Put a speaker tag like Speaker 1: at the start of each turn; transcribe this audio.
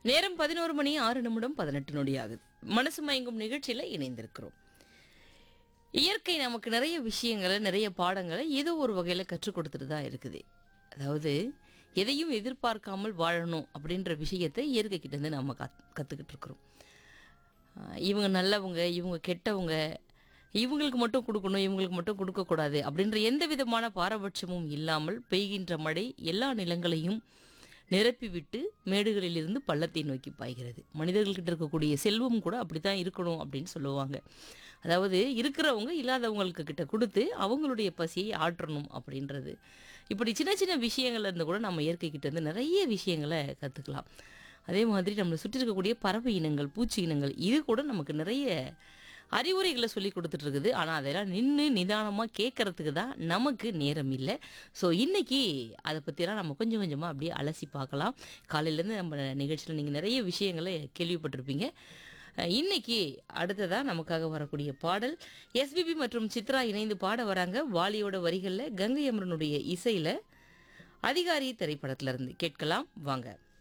Speaker 1: நேரம் பதினோரு மணி ஆறு நிமிடம் பதினெட்டு நொடி ஆகுது மனசு மயங்கும் நிகழ்ச்சியில இணைந்திருக்கிறோம் இயற்கை நமக்கு நிறைய விஷயங்களை நிறைய பாடங்களை ஏதோ ஒரு வகையில கற்றுக் கொடுத்துட்டு தான் இருக்குது அதாவது எதையும் எதிர்பார்க்காமல் வாழணும் அப்படின்ற விஷயத்தை இயற்கை கிட்ட இருந்து நம்ம கத் கற்றுக்கிட்டு இருக்கிறோம் ஆஹ் இவங்க நல்லவங்க இவங்க கெட்டவங்க இவங்களுக்கு மட்டும் கொடுக்கணும் இவங்களுக்கு மட்டும் கொடுக்கக்கூடாது அப்படின்ற எந்த விதமான பாரபட்சமும் இல்லாமல் பெய்கின்ற மழை எல்லா நிலங்களையும் நிரப்பிவிட்டு மேடுகளிலிருந்து பள்ளத்தை நோக்கி பாய்கிறது மனிதர்கள்கிட்ட இருக்கக்கூடிய செல்வம் கூட அப்படித்தான் இருக்கணும் அப்படின்னு சொல்லுவாங்க அதாவது இருக்கிறவங்க இல்லாதவங்களுக்கு கிட்ட கொடுத்து அவங்களுடைய பசியை ஆற்றணும் அப்படின்றது இப்படி சின்ன சின்ன விஷயங்கள்ல இருந்து கூட நம்ம இயற்கை கிட்ட இருந்து நிறைய விஷயங்களை கற்றுக்கலாம் அதே மாதிரி நம்மளை சுற்றி இருக்கக்கூடிய பறவை இனங்கள் பூச்சி இனங்கள் இது கூட நமக்கு நிறைய அறிவுரைகளை சொல்லி கொடுத்துட்டு இருக்குது ஆனால் அதெல்லாம் நின்று நிதானமாக கேட்கறதுக்கு தான் நமக்கு நேரம் இல்லை ஸோ இன்னைக்கு அதை பற்றிலாம் நம்ம கொஞ்சம் கொஞ்சமாக அப்படியே அலசி பார்க்கலாம் காலையிலேருந்து நம்ம நிகழ்ச்சியில் நீங்கள் நிறைய விஷயங்களை கேள்விப்பட்டிருப்பீங்க அஹ் இன்னைக்கு அடுத்ததா நமக்காக வரக்கூடிய பாடல் எஸ்பிபி மற்றும் சித்ரா இணைந்து பாட வராங்க வாலியோட வரிகளில் கங்கை அமரனுடைய இசையில் அதிகாரி திரைப்படத்துல இருந்து கேட்கலாம் வாங்க